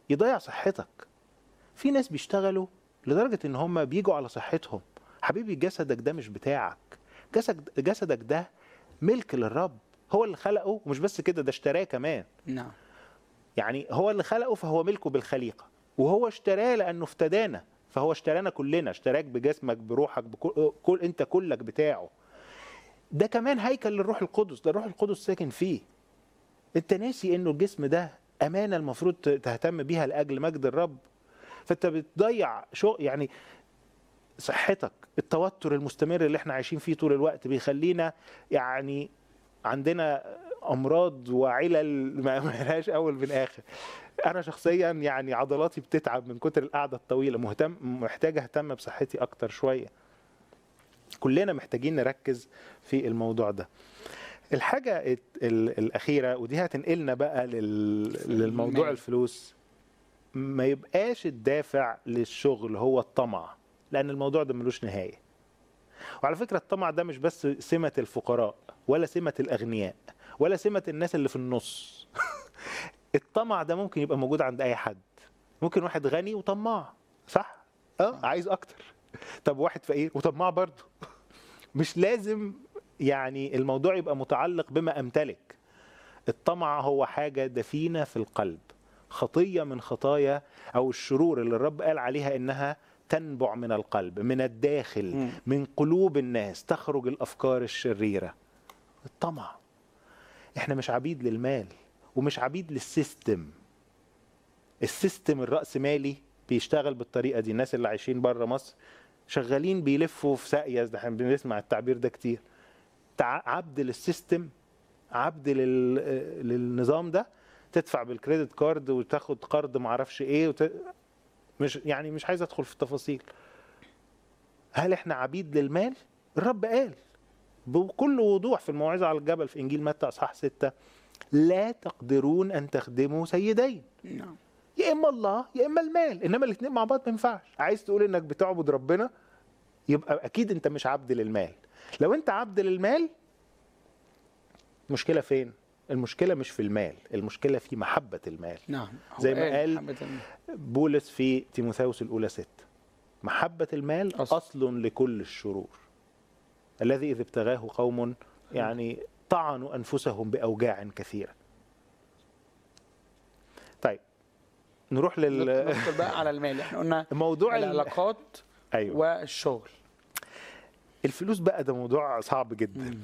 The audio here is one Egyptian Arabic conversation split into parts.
يضيع صحتك في ناس بيشتغلوا لدرجه ان هم بيجوا على صحتهم حبيبي جسدك ده مش بتاعك جسد جسدك ده ملك للرب هو اللي خلقه ومش بس كده ده اشتراه كمان نعم يعني هو اللي خلقه فهو ملكه بالخليقه وهو اشتراه لانه افتدانا فهو اشترانا كلنا اشتراك بجسمك بروحك بكل كل انت كلك بتاعه ده كمان هيكل للروح القدس ده الروح القدس ساكن فيه انت ناسي انه الجسم ده امانه المفروض تهتم بيها لاجل مجد الرب فانت بتضيع شو يعني صحتك التوتر المستمر اللي احنا عايشين فيه طول الوقت بيخلينا يعني عندنا امراض وعلل ما ما لهاش اول من اخر انا شخصيا يعني عضلاتي بتتعب من كتر القعده الطويله مهتم محتاج اهتم بصحتي اكتر شويه كلنا محتاجين نركز في الموضوع ده الحاجه ال- ال- الاخيره ودي هتنقلنا بقى لل- للموضوع المال. الفلوس ما يبقاش الدافع للشغل هو الطمع لان الموضوع ده ملوش نهايه وعلى فكره الطمع ده مش بس سمه الفقراء ولا سمه الاغنياء ولا سمه الناس اللي في النص الطمع ده ممكن يبقى موجود عند اي حد ممكن واحد غني وطماع صح اه عايز اكتر طب واحد فقير وطماع برضه مش لازم يعني الموضوع يبقى متعلق بما امتلك الطمع هو حاجه دفينه في القلب خطيه من خطايا او الشرور اللي الرب قال عليها انها تنبع من القلب من الداخل مم. من قلوب الناس تخرج الافكار الشريره الطمع احنا مش عبيد للمال ومش عبيد للسيستم السيستم الرأسمالي بيشتغل بالطريقه دي الناس اللي عايشين بره مصر شغالين بيلفوا في ساقيه ده احنا بنسمع التعبير ده كتير تع- عبد للسيستم عبد لل... للنظام ده تدفع بالكريدت كارد وتاخد قرض معرفش ايه وت... مش يعني مش عايز ادخل في التفاصيل هل احنا عبيد للمال الرب قال بكل وضوح في الموعظة على الجبل في إنجيل متى أصحاح ستة لا تقدرون أن تخدموا سيدين نعم يا إما الله يا إما المال إنما الاثنين مع بعض ما ينفعش عايز تقول إنك بتعبد ربنا يبقى أكيد أنت مش عبد للمال لو أنت عبد للمال المشكلة فين؟ المشكلة مش في المال المشكلة في محبة المال نعم هو زي ما قال حبة المال. بولس في تيموثاوس الأولى ست محبة المال أصل. أصل لكل الشرور الذي إذ ابتغاه قوم يعني طعنوا أنفسهم بأوجاع كثيرة طيب نروح لل ندخل بقى على المال احنا قلنا موضوع ال- العلاقات أيوه والشغل الفلوس بقى ده موضوع صعب جدا مم.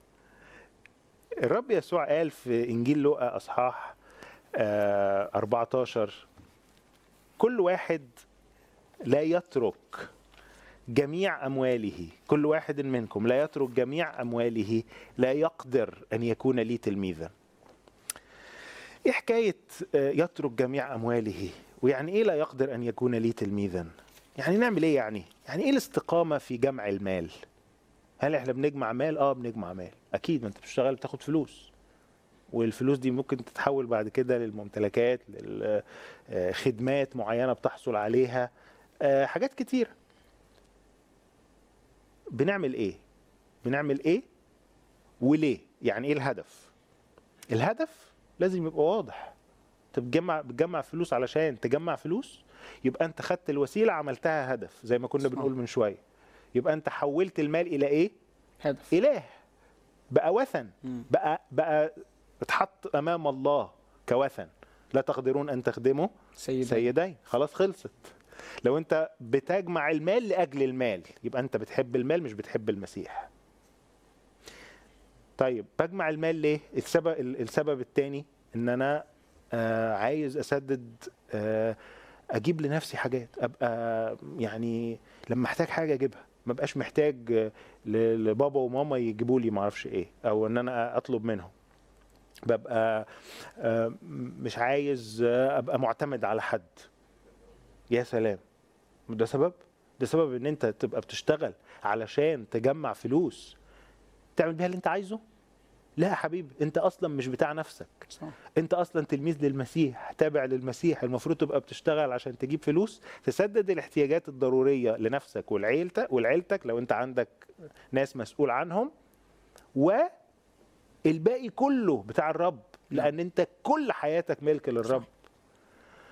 الرب يسوع قال في إنجيل لوقا أصحاح آه، 14 كل واحد لا يترك جميع أمواله كل واحد منكم لا يترك جميع أمواله لا يقدر أن يكون لي تلميذا إيه حكاية آه، يترك جميع أمواله ويعني إيه لا يقدر أن يكون لي تلميذا يعني نعمل إيه يعني يعني إيه الاستقامة في جمع المال هل احنا بنجمع مال اه بنجمع مال اكيد ما انت بتشتغل بتاخد فلوس والفلوس دي ممكن تتحول بعد كده للممتلكات لخدمات معينه بتحصل عليها آه، حاجات كتيره بنعمل ايه بنعمل ايه وليه يعني ايه الهدف الهدف لازم يبقى واضح انت بتجمع بتجمع فلوس علشان تجمع فلوس يبقى انت خدت الوسيله عملتها هدف زي ما كنا صح. بنقول من شويه يبقى انت حولت المال الى ايه هدف اله بقى وثن مم. بقى بقى اتحط امام الله كوثن لا تقدرون ان تخدموا سيدي سيدين خلاص خلصت لو انت بتجمع المال لاجل المال يبقى انت بتحب المال مش بتحب المسيح طيب بجمع المال ليه السبب السبب الثاني ان انا آه عايز اسدد آه اجيب لنفسي حاجات ابقى يعني لما احتاج حاجه اجيبها ما بقاش محتاج آه، ل- لبابا وماما يجيبوا لي معرفش ايه او ان انا اطلب منهم ببقى آه، مش عايز آه، ابقى معتمد على حد يا سلام ده سبب ده سبب ان انت تبقى بتشتغل علشان تجمع فلوس تعمل بيها اللي انت عايزه لا يا حبيبي انت اصلا مش بتاع نفسك صح انت اصلا تلميذ للمسيح تابع للمسيح المفروض تبقى بتشتغل عشان تجيب فلوس تسدد الاحتياجات الضروريه لنفسك ولعيلتك ولعيلتك لو انت عندك ناس مسؤول عنهم والباقي كله بتاع الرب لان انت كل حياتك ملك للرب